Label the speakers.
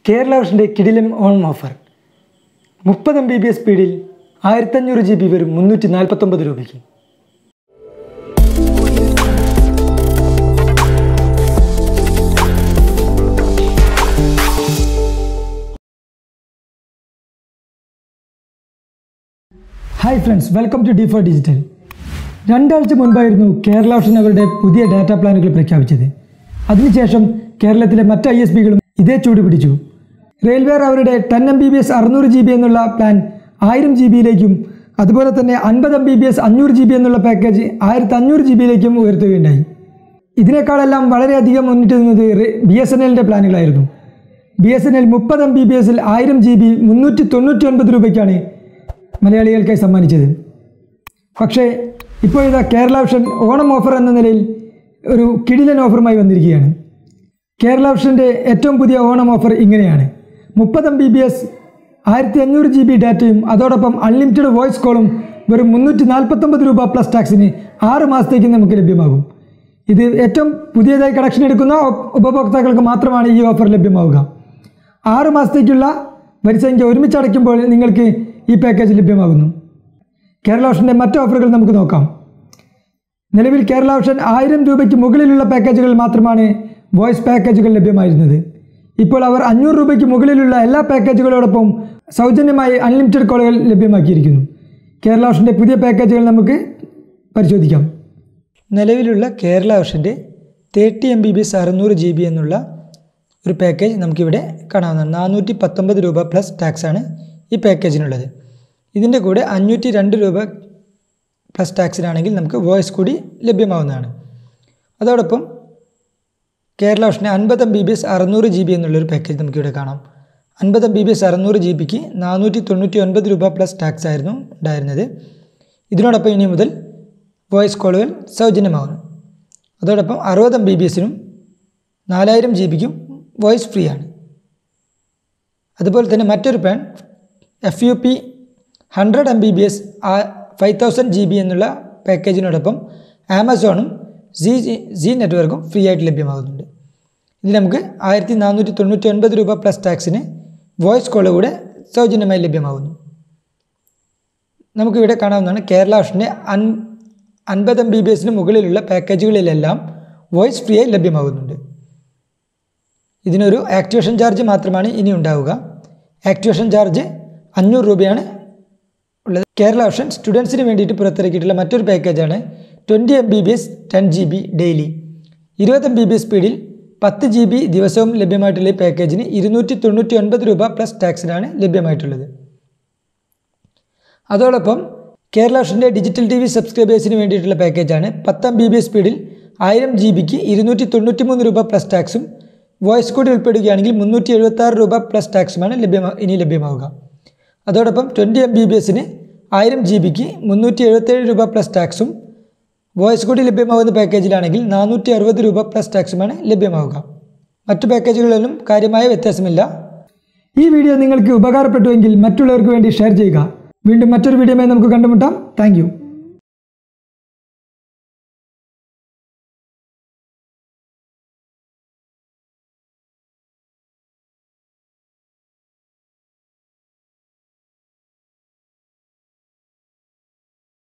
Speaker 1: കേരള വിഷൻ്റെ കിടിലം ഓണം ഓഫർ മുപ്പത് എം ബി ബി എസ് സ്പീഡിൽ ആയിരത്തഞ്ഞൂറ് ജി ബി വരും മുന്നൂറ്റി നാൽപ്പത്തൊമ്പത് രൂപയ്ക്ക് hi friends welcome to D four digital രണ്ടാഴ്ച മുൻപായിരുന്നു കേരള ഓഷൻ അവരുടെ പുതിയ ഡാറ്റാ പ്ലാനുകൾ പ്രഖ്യാപിച്ചത് അതിനുശേഷം കേരളത്തിലെ മറ്റ് ഐ എസ് പികളും ഇതേ ചൂട് പിടിച്ചു റെയിൽവേ അവരുടെ ten M B B S അറുന്നൂറ് ജി ബി എന്നുള്ള പ്ലാൻ ആയിരം ജി ബിയിലേക്കും അതുപോലെ തന്നെ അൻപത് എം ബി ബി എസ് അഞ്ഞൂറ് ജി ബി എന്നുള്ള പാക്കേജ് ആയിരത്തി അഞ്ഞൂറ് ജി ബിയിലേക്കും ഉയർത്തുകയുണ്ടായി ഇതിനേക്കാളെല്ലാം വളരെയധികം മുന്നിട്ട് നിന്നത് ബി എസ് എൻ എല്ലിൻ്റെ പ്ലാനുകളായിരുന്നു ബി എസ് എൻ എൽ മുപ്പത് എം ബി ബി എസിൽ ആയിരം ജി ബി മുന്നൂറ്റി തൊണ്ണൂറ്റി ഒൻപത് രൂപയ്ക്കാണ് മലയാളികൾക്കായി സമ്മാനിച്ചത് പക്ഷേ ഇപ്പോൾ ഇതാ കേരള വിഷൻ ഓണം ഓഫർ എന്ന നിലയിൽ ഒരു കിടിലൻ ഓഫറുമായി വന്നിരിക്കുകയാണ് കേരള വിഷൻ്റെ ഏറ്റവും പുതിയ ഓണം ഓഫർ ഇങ്ങനെയാണ് മുപ്പത് എം ബി ബി എസ് ആയിരത്തി അഞ്ഞൂറ് ജി ബി ഡാറ്റയും അതോടൊപ്പം അൺലിമിറ്റഡ് വോയിസ് കോളും വെറും മുന്നൂറ്റി നാൽപ്പത്തൊമ്പത് രൂപ പ്ലസ് ടാക്സിന് ആറ് മാസത്തേക്ക് നമുക്ക് ലഭ്യമാകും ഇത് ഏറ്റവും പുതിയതായി കണക്ഷൻ എടുക്കുന്ന ഉപ- ഉപഭോക്താക്കൾക്ക് മാത്രമാണ് ഈ ഓഫർ ലഭ്യമാവുക ആറ് മാസത്തേക്കുള്ള വരിസംഖ്യ ഒരുമിച്ച് അടയ്ക്കുമ്പോൾ നിങ്ങൾക്ക് ഈ പാക്കേജ് ലഭ്യമാകുന്നു കേരള ഓഷൻ്റെ മറ്റ് ഓഫറുകൾ നമുക്ക് നോക്കാം നിലവിൽ കേരള ഓഷൻ ആയിരം രൂപയ്ക്ക് മുകളിലുള്ള പാക്കേജുകൾ മാത്രമാണ് വോയിസ് പാക്കേജുകൾ ലഭ്യമായിരുന്നത് ഇപ്പോൾ അവർ അഞ്ഞൂറ് രൂപയ്ക്ക് മുകളിലുള്ള എല്ലാ പാക്കേജുകളോടൊപ്പം സൗജന്യമായി അൺലിമിറ്റഡ് കോളുകൾ ലഭ്യമാക്കിയിരിക്കുന്നു കേരള ഓഷൻ്റെ പുതിയ പാക്കേജുകൾ നമുക്ക് പരിശോധിക്കാം നിലവിലുള്ള കേരള ഓഷൻ്റെ thirty M B B S അറുന്നൂറ് ജി ബി എന്നുള്ള ഒരു പാക്കേജ് നമുക്കിവിടെ കാണാവുന്നതാണ് നാനൂറ്റി പത്തൊമ്പത് രൂപ പ്ലസ് ടാക്സാണ് ഈ പാക്കേജിനുള്ളത് ഇതിൻ്റെ കൂടെ അഞ്ഞൂറ്റി രണ്ട് രൂപ പ്ലസ് ടാക്സിനാണെങ്കിൽ നമുക്ക് വോയിസ് കൂടി ലഭ്യമാവുന്നതാണ് അതോടൊപ്പം കേരള ഓഷന് അൻപത് എം ബി ബി എസ് അറുന്നൂറ് ജി ബി എന്നുള്ളൊരു പാക്കേജ് നമുക്കിവിടെ കാണാം അൻപത് എം ബി ബി എസ് അറുന്നൂറ് ജി ബിക്ക് നാനൂറ്റി തൊണ്ണൂറ്റി ഒൻപത് രൂപ പ്ലസ് ടാക്സ് ആയിരുന്നു ഉണ്ടായിരുന്നത് ഇതിനോടൊപ്പം ഇനി മുതൽ വോയിസ് കോളുകൾ സൗജന്യമാകുന്നു അതോടൊപ്പം അറുപത് എം ബി ബി എസിനും നാലായിരം ജി ബിക്കും വോയിസ് ഫ്രീ ആണ് അതുപോലെ തന്നെ മറ്റൊരു plan F U P hundred M B B S five thousand G B എന്നുള്ള പാക്കേജിനോടൊപ്പം ആമസോണും സി സി നെറ്റ്വർക്കും ഫ്രീ ആയിട്ട് ലഭ്യമാകുന്നുണ്ട് ഇതിൽ നമുക്ക് ആയിരത്തി നാനൂറ്റി തൊണ്ണൂറ്റി ഒൻപത് രൂപ പ്ലസ് ടാക്സിന് വോയിസ് കോൾ കൂടെ സൗജന്യമായി ലഭ്യമാകുന്നു നമുക്കിവിടെ കാണാവുന്നതാണ് കേരള ഓഷൻ്റെ അൻ അൻപത് എം ബി ബി എസിന് മുകളിലുള്ള പാക്കേജുകളിലെല്ലാം വോയിസ് ഫ്രീ ആയി ലഭ്യമാകുന്നുണ്ട് ഇതിനൊരു ആക്ടിവേഷൻ ചാർജ് മാത്രമാണ് ഇനി ഉണ്ടാവുക ആക്ടിവേഷൻ ചാർജ് അഞ്ഞൂറ് രൂപയാണ് ഉള്ളത് കേരള ഓഷൻ സ്റ്റുഡൻസിന് വേണ്ടിയിട്ട് പുറത്തിറക്കിയിട്ടുള്ള മറ്റൊരു പാക്കേജാണ് twenty M B B S ten G B daily ഇരുപത് എം ബി ബി എസ് സ്പീഡിൽ പത്ത് ജി ബി ദിവസവും ലഭ്യമായിട്ടുള്ള ഈ പാക്കേജിന് ഇരുന്നൂറ്റി തൊണ്ണൂറ്റി ഒൻപത് രൂപ പ്ലസ് ടാക്സിനാണ് ലഭ്യമായിട്ടുള്ളത് അതോടൊപ്പം കേരള ഓഷൻ്റെ ഡിജിറ്റൽ ടി വി സബ്സ്ക്രൈബേഴ്സിന് വേണ്ടിയിട്ടുള്ള പാക്കേജാണ് പത്താം ബി ബി എസ് സ്പീഡിൽ ആയിരം ജി ബിക്ക് ഇരുന്നൂറ്റി തൊണ്ണൂറ്റി മൂന്ന് രൂപ പ്ലസ് ടാക്സും വോയിസ് കൂടി ഉൾപ്പെടുകയാണെങ്കിൽ മുന്നൂറ്റി എഴുപത്താറ് രൂപ പ്ലസ് ടാക്സുമാണ് ലഭ്യമാ ഇനി ലഭ്യമാവുക അതോടൊപ്പം ട്വൻറ്റി എം ബി ബി എസിന് ആയിരം ജി ബിക്ക് മുന്നൂറ്റി എഴുപത്തേഴ് രൂപ പ്ലസ് ടാക്സും വോയിസ് കൂടി ലഭ്യമാകുന്ന പാക്കേജിലാണെങ്കിൽ നാനൂറ്റി അറുപത് രൂപ പ്ലസ് ടാക്സുമാണ് ലഭ്യമാവുക മറ്റു പാക്കേജുകളിലൊന്നും കാര്യമായ വ്യത്യാസമില്ല ഈ വീഡിയോ നിങ്ങൾക്ക് ഉപകാരപ്പെട്ടുവെങ്കിൽ മറ്റുള്ളവർക്ക് വേണ്ടി ഷെയർ ചെയ്യുക വീണ്ടും മറ്റൊരു വീഡിയോയുമായി നമുക്ക് കണ്ടുമുട്ടാം താങ്ക്